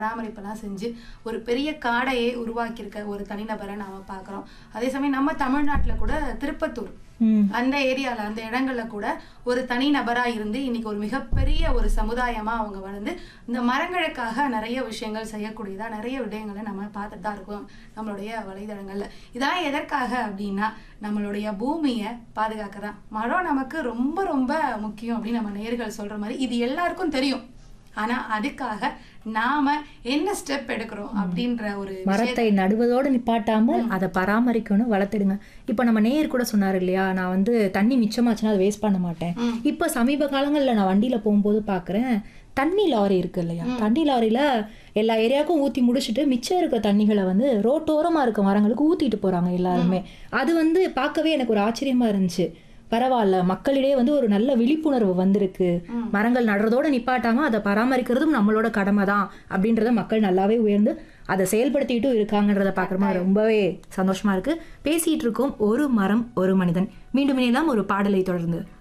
பராமரிப்பெல்லாம் செஞ்சு ஒரு பெரிய காடையே உருவாக்கியிருக்க ஒரு தனிநபரை நாம பார்க்குறோம் அதே சமயம் நம்ம தமிழ்நாட்டுல கூட திருப்பத்தூர் ம் அந்த ஏரியால அந்த இடங்கள்ல கூட ஒரு தனி நபரா இருந்து இன்னைக்கு ஒரு மிகப்பெரிய ஒரு சமுதாயமா அவங்க வளர்ந்து இந்த மரங்களுக்காக நிறைய விஷயங்கள் செய்யக்கூடியதா நிறைய விடயங்களை நம்ம பார்த்துட்டு தான் இருக்கோம் நம்மளுடைய வலைதளங்கள்ல இதெல்லாம் எதற்காக அப்படின்னா நம்மளுடைய பூமியை பாதுகாக்க தான் மரம் நமக்கு ரொம்ப ரொம்ப முக்கியம் அப்படின்னு நம்ம நேர்கள் சொல்ற மாதிரி இது எல்லாருக்கும் தெரியும் ஆனா அதுக்காக நாம என்ன ஸ்டெப் எடுக்கிறோம் அப்படின்ற ஒரு மரத்தை நடுவதோடு நிப்பாட்டாமல் அதை பராமரிக்கணும் வளர்த்துடுங்க இப்போ நம்ம நேயர் கூட சொன்னார் இல்லையா நான் வந்து தண்ணி மிச்சமாச்சுன்னா அதை வேஸ்ட் பண்ண மாட்டேன் ம். இப்போ சமீப காலங்களில் நான் வண்டியில போகும்போது பார்க்குறேன் தண்ணி லாரி இருக்கு இல்லையா தண்ணி லாரியில எல்லா ஏரியாவுக்கும் ஊற்றி முடிச்சுட்டு மிச்சம் இருக்க தண்ணிகளை வந்து ரோட்டோரமாக இருக்க மரங்களுக்கு ஊற்றிட்டு போகிறாங்க எல்லாருமே அது வந்து பார்க்கவே எனக்கு ஒரு ஆச்சரியமா இருந்துச்சு பரவாயில்ல மக்களிடையே வந்து ஒரு நல்ல விழிப்புணர்வு வந்திருக்கு மரங்கள் நடுறதோட நிப்பாட்டாம அதை பராமரிக்கிறதும் நம்மளோட கடமை தான் அப்படின்றத மக்கள் நல்லாவே உயர்ந்து அதை செயல்படுத்திட்டும் இருக்காங்கன்றத பார்க்குறமா ரொம்பவே சந்தோஷமா இருக்கு பேசிட்டு இருக்கோம் ஒரு மரம் ஒரு மனிதன் மீண்டும் இணையலாம் ஒரு பாடலை தொடர்ந்து